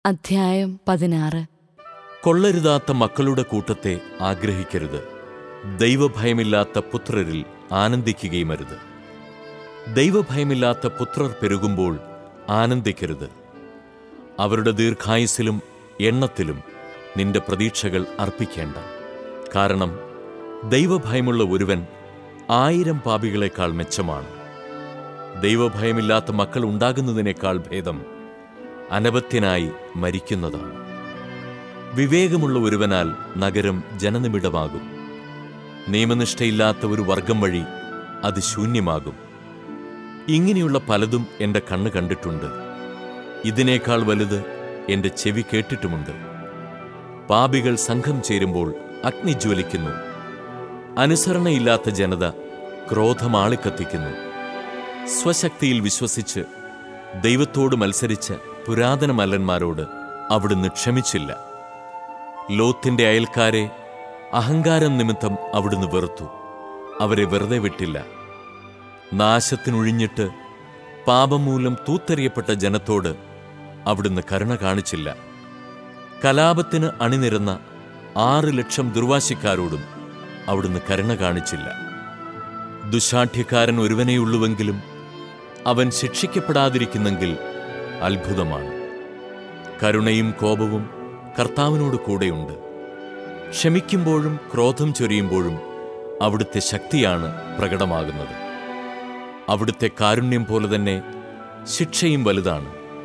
അധ്യായം പതിനാറ് കൊള്ളരുതാത്ത മക്കളുടെ കൂട്ടത്തെ ആഗ്രഹിക്കരുത് ദൈവഭയമില്ലാത്ത പുത്രരിൽ ആനന്ദിക്കുകയുമരുത് ദൈവഭയമില്ലാത്ത പുത്രർ പെരുകുമ്പോൾ ആനന്ദിക്കരുത് അവരുടെ ദീർഘായുസിലും എണ്ണത്തിലും നിന്റെ പ്രതീക്ഷകൾ അർപ്പിക്കേണ്ട കാരണം ദൈവഭയമുള്ള ഒരുവൻ ആയിരം പാപികളെക്കാൾ മെച്ചമാണ് ദൈവഭയമില്ലാത്ത മക്കൾ ഉണ്ടാകുന്നതിനേക്കാൾ ഭേദം അനപത്യനായി മരിക്കുന്നതാണ് വിവേകമുള്ള ഒരുവനാൽ നഗരം ജനനിമിടമാകും നിയമനിഷ്ഠയില്ലാത്ത ഒരു വർഗം വഴി അത് ശൂന്യമാകും ഇങ്ങനെയുള്ള പലതും എൻ്റെ കണ്ണ് കണ്ടിട്ടുണ്ട് ഇതിനേക്കാൾ വലുത് എൻ്റെ ചെവി കേട്ടിട്ടുമുണ്ട് പാപികൾ സംഘം ചേരുമ്പോൾ അഗ്നി ജ്വലിക്കുന്നു അനുസരണയില്ലാത്ത ജനത ക്രോധമാളിക്കത്തിക്കുന്നു സ്വശക്തിയിൽ വിശ്വസിച്ച് ദൈവത്തോട് മത്സരിച്ച പുരാതന മല്ലന്മാരോട് അവിടുന്ന് ക്ഷമിച്ചില്ല ലോത്തിന്റെ അയൽക്കാരെ അഹങ്കാരം നിമിത്തം അവിടുന്ന് വെറുത്തു അവരെ വെറുതെ വിട്ടില്ല നാശത്തിനൊഴിഞ്ഞിട്ട് പാപം മൂലം തൂത്തെറിയപ്പെട്ട ജനത്തോട് അവിടുന്ന് കരുണ കാണിച്ചില്ല കലാപത്തിന് അണിനിരന്ന ആറ് ലക്ഷം ദുർവാശിക്കാരോടും അവിടുന്ന് കരുണ കാണിച്ചില്ല ദുശാഠ്യക്കാരൻ ഒരുവനെയുള്ളുവെങ്കിലും അവൻ ശിക്ഷിക്കപ്പെടാതിരിക്കുന്നെങ്കിൽ അത്ഭുതമാണ് കരുണയും കോപവും കർത്താവിനോട് കൂടെയുണ്ട് ക്ഷമിക്കുമ്പോഴും ക്രോധം ചൊരിയുമ്പോഴും അവിടുത്തെ ശക്തിയാണ് പ്രകടമാകുന്നത് അവിടുത്തെ കാരുണ്യം പോലെ തന്നെ ശിക്ഷയും വലുതാണ്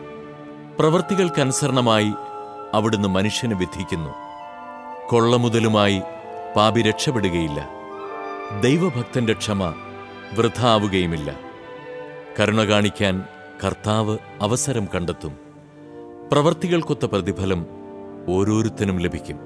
പ്രവൃത്തികൾക്കനുസരണമായി അവിടുന്ന് മനുഷ്യനെ വിധിക്കുന്നു കൊള്ളമുതലുമായി പാപി രക്ഷപ്പെടുകയില്ല ദൈവഭക്തന്റെ ക്ഷമ വൃഥാവുകയുമില്ല കരുണ കാണിക്കാൻ കർത്താവ് അവസരം കണ്ടെത്തും പ്രവർത്തികൾക്കൊത്ത പ്രതിഫലം ഓരോരുത്തനും ലഭിക്കും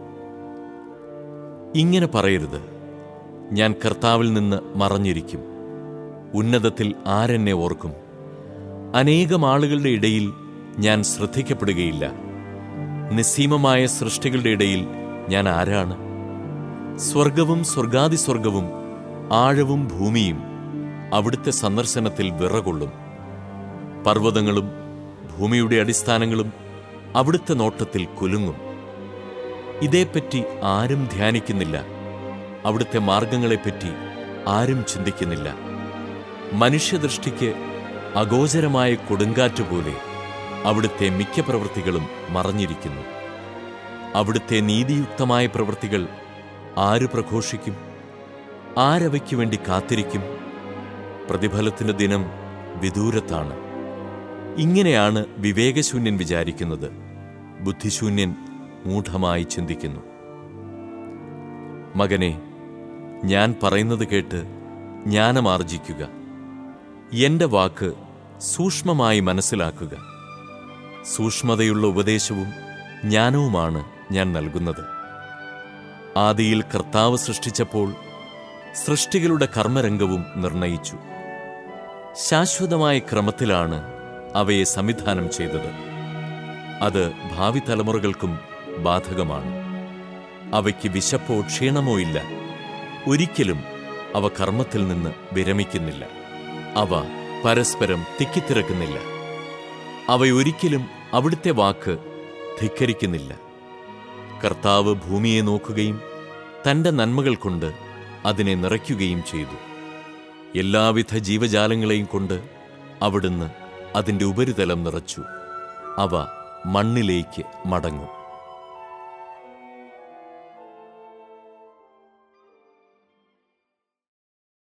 ഇങ്ങനെ പറയരുത് ഞാൻ കർത്താവിൽ നിന്ന് മറഞ്ഞിരിക്കും ഉന്നതത്തിൽ ആരെന്നെ ഓർക്കും അനേകം ആളുകളുടെ ഇടയിൽ ഞാൻ ശ്രദ്ധിക്കപ്പെടുകയില്ല നിസ്സീമമായ സൃഷ്ടികളുടെ ഇടയിൽ ഞാൻ ആരാണ് സ്വർഗവും സ്വർഗാതിസ്വർഗവും ആഴവും ഭൂമിയും അവിടുത്തെ സന്ദർശനത്തിൽ വിറകൊള്ളും പർവ്വതങ്ങളും ഭൂമിയുടെ അടിസ്ഥാനങ്ങളും അവിടുത്തെ നോട്ടത്തിൽ കുലുങ്ങും ഇതേപ്പറ്റി ആരും ധ്യാനിക്കുന്നില്ല അവിടുത്തെ മാർഗങ്ങളെപ്പറ്റി ആരും ചിന്തിക്കുന്നില്ല മനുഷ്യദൃഷ്ടിക്ക് അഗോചരമായ കൊടുങ്കാറ്റ് പോലെ അവിടുത്തെ മിക്ക പ്രവൃത്തികളും മറഞ്ഞിരിക്കുന്നു അവിടുത്തെ നീതിയുക്തമായ പ്രവൃത്തികൾ ആര് പ്രഘോഷിക്കും ആരവയ്ക്കു വേണ്ടി കാത്തിരിക്കും പ്രതിഫലത്തിന്റെ ദിനം വിദൂരത്താണ് ഇങ്ങനെയാണ് വിവേകശൂന്യൻ വിചാരിക്കുന്നത് ബുദ്ധിശൂന്യൻ മൂഢമായി ചിന്തിക്കുന്നു മകനെ ഞാൻ പറയുന്നത് കേട്ട് ജ്ഞാനമാർജിക്കുക എന്റെ വാക്ക് സൂക്ഷ്മമായി മനസ്സിലാക്കുക സൂക്ഷ്മതയുള്ള ഉപദേശവും ജ്ഞാനവുമാണ് ഞാൻ നൽകുന്നത് ആദിയിൽ കർത്താവ് സൃഷ്ടിച്ചപ്പോൾ സൃഷ്ടികളുടെ കർമ്മരംഗവും നിർണയിച്ചു ശാശ്വതമായ ക്രമത്തിലാണ് അവയെ സംവിധാനം ചെയ്തത് അത് ഭാവി തലമുറകൾക്കും ബാധകമാണ് അവയ്ക്ക് വിശപ്പോ ക്ഷീണമോ ഇല്ല ഒരിക്കലും അവ കർമ്മത്തിൽ നിന്ന് വിരമിക്കുന്നില്ല അവ പരസ്പരം തിക്കിത്തിരക്കുന്നില്ല അവയൊരിക്കലും അവിടുത്തെ വാക്ക് ധിക്കരിക്കുന്നില്ല കർത്താവ് ഭൂമിയെ നോക്കുകയും തന്റെ നന്മകൾ കൊണ്ട് അതിനെ നിറയ്ക്കുകയും ചെയ്തു എല്ലാവിധ ജീവജാലങ്ങളെയും കൊണ്ട് അവിടുന്ന് അതിൻ്റെ ഉപരിതലം നിറച്ചു അവ മണ്ണിലേക്ക് മടങ്ങും